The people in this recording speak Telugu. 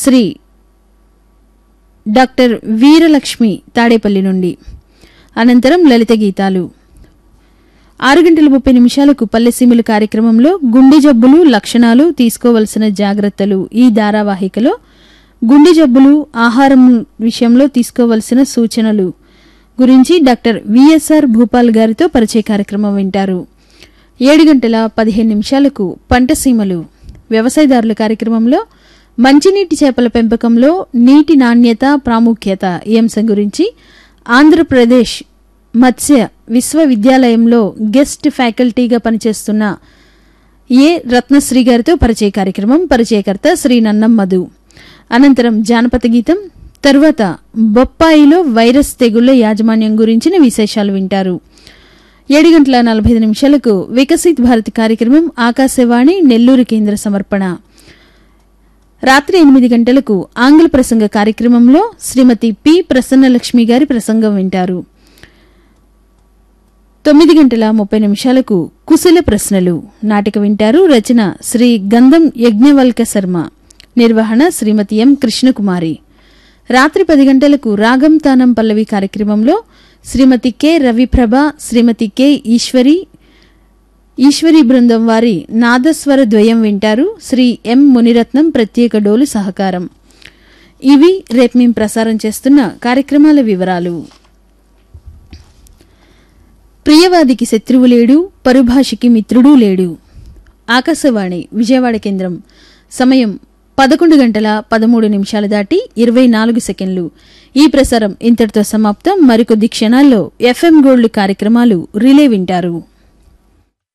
శ్రీ డాక్టర్ వీరలక్ష్మి తాడేపల్లి నుండి అనంతరం లలిత గీతాలు ఆరు గంటల ముప్పై నిమిషాలకు పల్లెసీములు కార్యక్రమంలో గుండె జబ్బులు లక్షణాలు తీసుకోవలసిన జాగ్రత్తలు ఈ ధారావాహికలో గుండె జబ్బులు ఆహారం విషయంలో తీసుకోవలసిన సూచనలు గురించి డాక్టర్ విఎస్ఆర్ భూపాల్ గారితో పరిచయ కార్యక్రమం వింటారు ఏడు గంటల పదిహేను నిమిషాలకు పంటసీమలు వ్యవసాయదారుల కార్యక్రమంలో మంచినీటి చేపల పెంపకంలో నీటి నాణ్యత ప్రాముఖ్యత ఈ అంశం గురించి ఆంధ్రప్రదేశ్ మత్స్య విశ్వవిద్యాలయంలో గెస్ట్ ఫ్యాకల్టీగా పనిచేస్తున్న ఏ రత్నశ్రీ గారితో పరిచయ కార్యక్రమం పరిచయకర్త శ్రీ నన్నం మధు అనంతరం జానపద గీతం తరువాత బొప్పాయిలో వైరస్ తెగుళ్ల యాజమాన్యం గురించిన విశేషాలు వింటారు ఏడు గంటల నలభై ఐదు నిమిషాలకు వికసిత్ భారత్ కార్యక్రమం ఆకాశవాణి నెల్లూరు కేంద్ర సమర్పణ రాత్రి ఎనిమిది గంటలకు ఆంగ్ల ప్రసంగ కార్యక్రమంలో శ్రీమతి పి ప్రసన్నలక్ష్మి గారి ప్రసంగం వింటారు తొమ్మిది గంటల ముప్పై నిమిషాలకు కుశల ప్రశ్నలు నాటిక వింటారు రచన శ్రీ గంధం యజ్ఞవల్క శర్మ నిర్వహణ శ్రీమతి ఎం కృష్ణకుమారి రాత్రి పది గంటలకు రాగం తానం పల్లవి కార్యక్రమంలో శ్రీమతి కె రవిప్రభ శ్రీమతి కె ఈశ్వరి ఈశ్వరి బృందం వారి నాదస్వర ద్వయం వింటారు శ్రీ ఎం మునిరత్నం ప్రత్యేక డోలు సహకారం ఇవి రేపు మేము ప్రసారం చేస్తున్న కార్యక్రమాల వివరాలు ప్రియవాదికి శత్రువు లేడు పరుభాషికి మిత్రుడూ లేడు ఆకాశవాణి విజయవాడ కేంద్రం సమయం పదకొండు గంటల పదమూడు నిమిషాలు దాటి ఇరవై నాలుగు సెకండ్లు ఈ ప్రసారం ఇంతటితో సమాప్తం మరికొద్ది క్షణాల్లో ఎఫ్ఎం గోల్డ్ కార్యక్రమాలు రిలే వింటారు